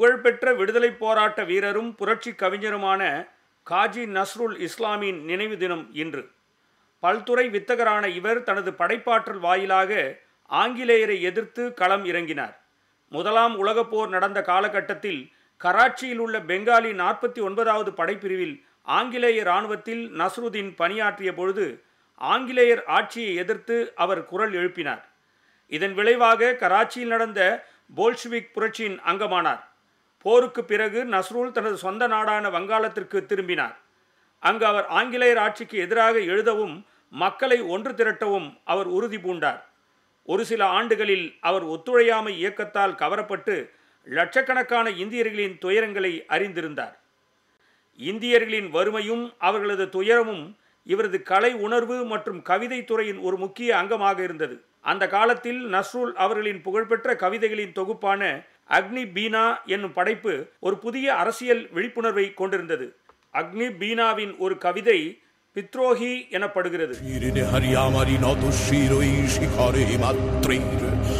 புகழ்பெற்ற விடுதலை போராட்ட வீரரும் புரட்சி கவிஞருமான காஜி நஸ்ருல் இஸ்லாமின் நினைவு தினம் இன்று பல்துறை வித்தகரான இவர் தனது படைப்பாற்றல் வாயிலாக ஆங்கிலேயரை எதிர்த்து களம் இறங்கினார் முதலாம் உலகப் போர் நடந்த காலகட்டத்தில் கராச்சியில் உள்ள பெங்காலி நாற்பத்தி ஒன்பதாவது படைப்பிரிவில் ஆங்கிலேய இராணுவத்தில் நஸ்ருதீன் பணியாற்றிய பொழுது ஆங்கிலேயர் ஆட்சியை எதிர்த்து அவர் குரல் எழுப்பினார் இதன் விளைவாக கராச்சியில் நடந்த போல்ஷிவிக் புரட்சியின் அங்கமானார் போருக்கு பிறகு நஸ்ரூல் தனது சொந்த நாடான வங்காளத்திற்கு திரும்பினார் அங்கு அவர் ஆங்கிலேயர் ஆட்சிக்கு எதிராக எழுதவும் மக்களை ஒன்று திரட்டவும் அவர் உறுதி பூண்டார் ஒரு சில ஆண்டுகளில் அவர் ஒத்துழையாமை இயக்கத்தால் கவரப்பட்டு லட்சக்கணக்கான இந்தியர்களின் துயரங்களை அறிந்திருந்தார் இந்தியர்களின் வறுமையும் அவர்களது துயரமும் இவரது கலை உணர்வு மற்றும் கவிதை துறையின் ஒரு முக்கிய அங்கமாக இருந்தது அந்த காலத்தில் நஸ்ருல் அவர்களின் புகழ்பெற்ற கவிதைகளின் தொகுப்பான அக்னி பீனா என்னும் படைப்பு ஒரு புதிய அரசியல் விழிப்புணர்வை கொண்டிருந்தது அக்னி பீனாவின் ஒரு கவிதை பித்ரோஹி எனப்படுகிறது তীরে হরিয়ামারি নত শির ওই শিখরে মাত্রের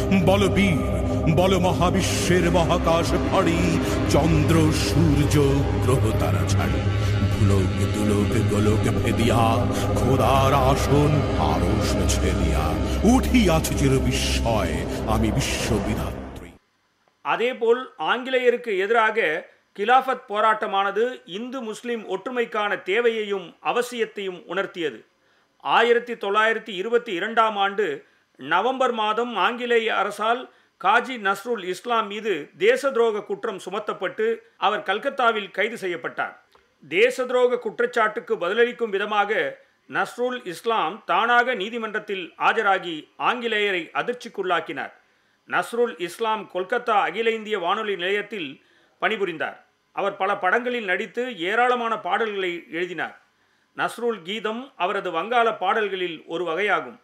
বলবীর বল মহাবিশ্বের মহাকাশ ফাড়ি চন্দ্র সূর্য গ্রহ তারা ছাড়ি ভুলোক দুলোক গোলোক ভেদিয়া খোদার আসন আরস ছেদিয়া উঠিয়াছে চির বিস্ময় আমি বিশ্ববিধাত্রী அதேபோல் ஆங்கிலேயருக்கு எதிராக கிலாஃபத் போராட்டமானது இந்து முஸ்லிம் ஒற்றுமைக்கான தேவையையும் அவசியத்தையும் உணர்த்தியது ஆயிரத்தி தொள்ளாயிரத்தி இருபத்தி இரண்டாம் ஆண்டு நவம்பர் மாதம் ஆங்கிலேய அரசால் காஜி நஸ்ருல் இஸ்லாம் மீது தேச துரோக குற்றம் சுமத்தப்பட்டு அவர் கல்கத்தாவில் கைது செய்யப்பட்டார் தேச துரோக குற்றச்சாட்டுக்கு பதிலளிக்கும் விதமாக நஸ்ருல் இஸ்லாம் தானாக நீதிமன்றத்தில் ஆஜராகி ஆங்கிலேயரை அதிர்ச்சிக்குள்ளாக்கினார் நஸ்ருல் இஸ்லாம் கொல்கத்தா அகில இந்திய வானொலி நிலையத்தில் பணிபுரிந்தார் அவர் பல படங்களில் நடித்து ஏராளமான பாடல்களை எழுதினார் நஸ்ருல் கீதம் அவரது வங்காள பாடல்களில் ஒரு வகையாகும்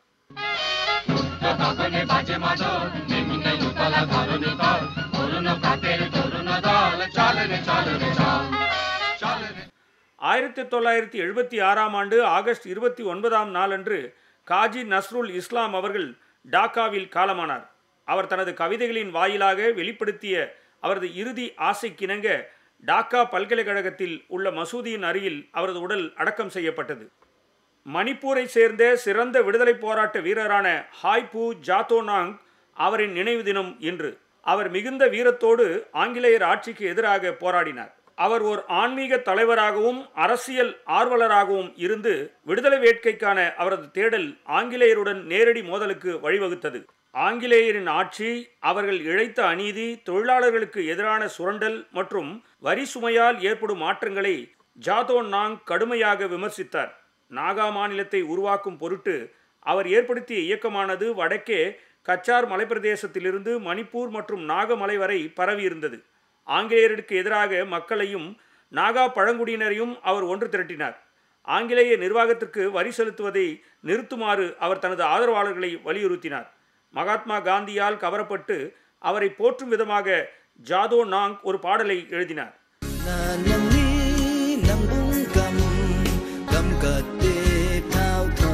গগনে বাজে মাদল নিম্নে উতলা ধরণী তল তরুণ প্রাতের তরুণ দল চল রে চল রে চল চল রে ஆயிரத்தி தொள்ளாயிரத்தி எழுபத்தி ஆறாம் ஆண்டு ஆகஸ்ட் இருபத்தி ஒன்பதாம் நாளன்று காஜி நஸ்ருல் இஸ்லாம் அவர்கள் டாக்காவில் காலமானார் அவர் தனது கவிதைகளின் வாயிலாக வெளிப்படுத்திய அவரது இறுதி ஆசைக்கிணங்க டாக்கா பல்கலைக்கழகத்தில் உள்ள மசூதியின் அருகில் அவரது உடல் அடக்கம் செய்யப்பட்டது மணிப்பூரை சேர்ந்த சிறந்த விடுதலை போராட்ட வீரரான ஹாய்பூ ஜாத்தோனாங் அவரின் நினைவு தினம் இன்று அவர் மிகுந்த வீரத்தோடு ஆங்கிலேயர் ஆட்சிக்கு எதிராக போராடினார் அவர் ஒரு ஆன்மீக தலைவராகவும் அரசியல் ஆர்வலராகவும் இருந்து விடுதலை வேட்கைக்கான அவரது தேடல் ஆங்கிலேயருடன் நேரடி மோதலுக்கு வழிவகுத்தது ஆங்கிலேயரின் ஆட்சி அவர்கள் இழைத்த அநீதி தொழிலாளர்களுக்கு எதிரான சுரண்டல் மற்றும் வரி சுமையால் ஏற்படும் மாற்றங்களை ஜாதோ நாங் கடுமையாக விமர்சித்தார் நாகா மாநிலத்தை உருவாக்கும் பொருட்டு அவர் ஏற்படுத்திய இயக்கமானது வடக்கே கச்சார் மலைப்பிரதேசத்திலிருந்து மணிப்பூர் மற்றும் நாகமலை வரை பரவியிருந்தது ஆங்கிலேயருக்கு எதிராக மக்களையும் நாகா பழங்குடியினரையும் அவர் ஒன்று திரட்டினார் ஆங்கிலேய நிர்வாகத்திற்கு வரி செலுத்துவதை நிறுத்துமாறு அவர் தனது ஆதரவாளர்களை வலியுறுத்தினார் மகாத்மா காந்தியால் கவரப்பட்டு அவரை போற்றும் விதமாக ஜாதோ நாங் ஒரு பாடலை எழுதினார் na nang ni nang bung kam kam ka te thao tho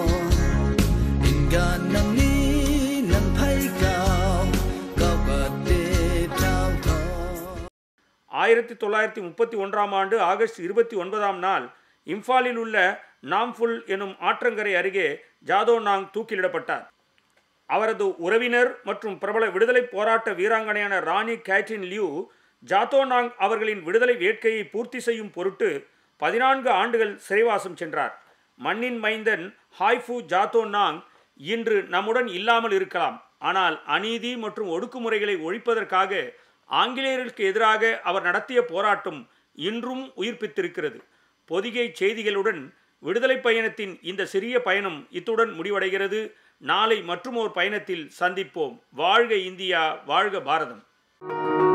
in ga nang ni nang phai cao cao ka te thao tho ஆயிரத்தி தொள்ளாயிரத்தி முப்பத்தி ஒன்றாம் ஆண்டு ஆகஸ்ட் இருபத்தி ஒன்பதாம் நாள் இம்பாலில் உள்ள நாம்ஃபுல் எனும் ஆற்றங்கரை அருகே ஜாதோ நாங் தூக்கிலிடப்பட்டார் அவரது உறவினர் மற்றும் பிரபல விடுதலை போராட்ட வீராங்கனையான ராணி கேட்ரின் லியூ ஜாத்தோனாங் அவர்களின் விடுதலை வேட்கையை பூர்த்தி செய்யும் பொருட்டு பதினான்கு ஆண்டுகள் சிறைவாசம் சென்றார் மண்ணின் மைந்தன் ஹாய்ஃபு ஜாத்தோனாங் இன்று நம்முடன் இல்லாமல் இருக்கலாம் ஆனால் அநீதி மற்றும் ஒடுக்குமுறைகளை ஒழிப்பதற்காக ஆங்கிலேயர்களுக்கு எதிராக அவர் நடத்திய போராட்டம் இன்றும் உயிர்ப்பித்திருக்கிறது பொதிகை செய்திகளுடன் விடுதலை பயணத்தின் இந்த சிறிய பயணம் இத்துடன் முடிவடைகிறது நாளை மற்றும் ஒரு பயணத்தில் சந்திப்போம் வாழ்க இந்தியா வாழ்க பாரதம்